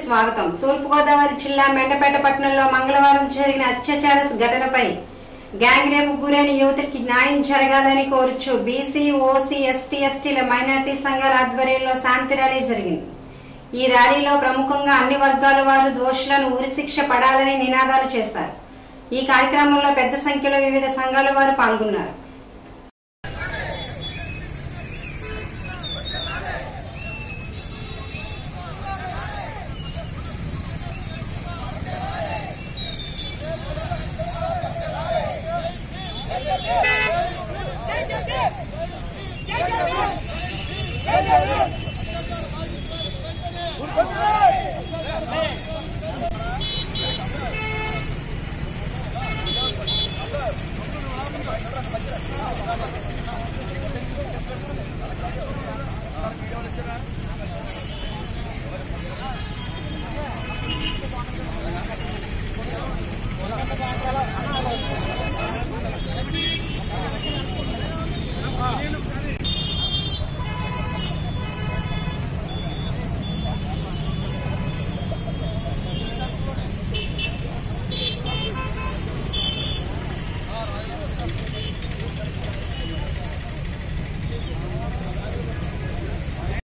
స్వాగతం తూర్పుగోదావరి జిల్లా మెండపేట పట్టణంలో మంగళవారం జరిగిన అత్యాచార ఘటనపై గ్యాంగ్ రేపు గురైన యువతికి న్యాయం జరగాలని కోరుచు బీసీ ఓసీ ఎస్టీ ఎస్టీల మైనార్టీ సంఘాల ఆధ్వర్యంలో శాంతి ర్యాలీ జరిగింది ఈ ర్యాలీలో ప్రముఖంగా అన్ని వర్గాల వారు దోషులను ఉరిశిక్ష పడాలని నినాదాలు చేశారు ఈ కార్యక్రమంలో పెద్ద సంఖ్యలో వివిధ సంఘాల వారు పాల్గొన్నారు